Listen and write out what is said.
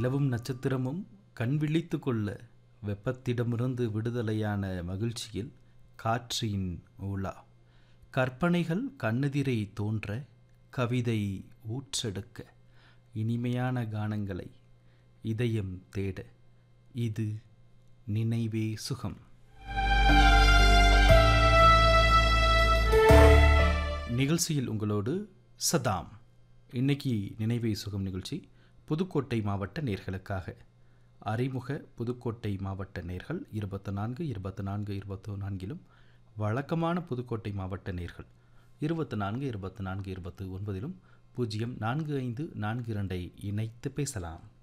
நிலவும் நட்சத்திரமும் கண் விழித்து கொள்ள வெப்பத்திடமிருந்து விடுதலையான மகிழ்ச்சியில் காற்றின் உலா கற்பனைகள் கண்ணெதிரை தோன்ற கவிதை ஊற்றெடுக்க இனிமையான கானங்களை இதயம் தேட இது நினைவே சுகம் நிகழ்ச்சியில் உங்களோடு சதாம் இன்னைக்கு நினைவே சுகம் நிகழ்ச்சி புதுக்கோட்டை மாவட்ட நேர்களுக்காக அறிமுக புதுக்கோட்டை மாவட்ட நேர்கள் இருபத்தி நான்கு இருபத்தி நான்கு இருபத்தி நான்கிலும் வழக்கமான புதுக்கோட்டை மாவட்ட நேர்கள் இருபத்தி நான்கு இருபத்தி நான்கு இருபத்தி ஒன்பதிலும் பூஜ்ஜியம் நான்கு ஐந்து நான்கு இரண்டை இணைத்து பேசலாம்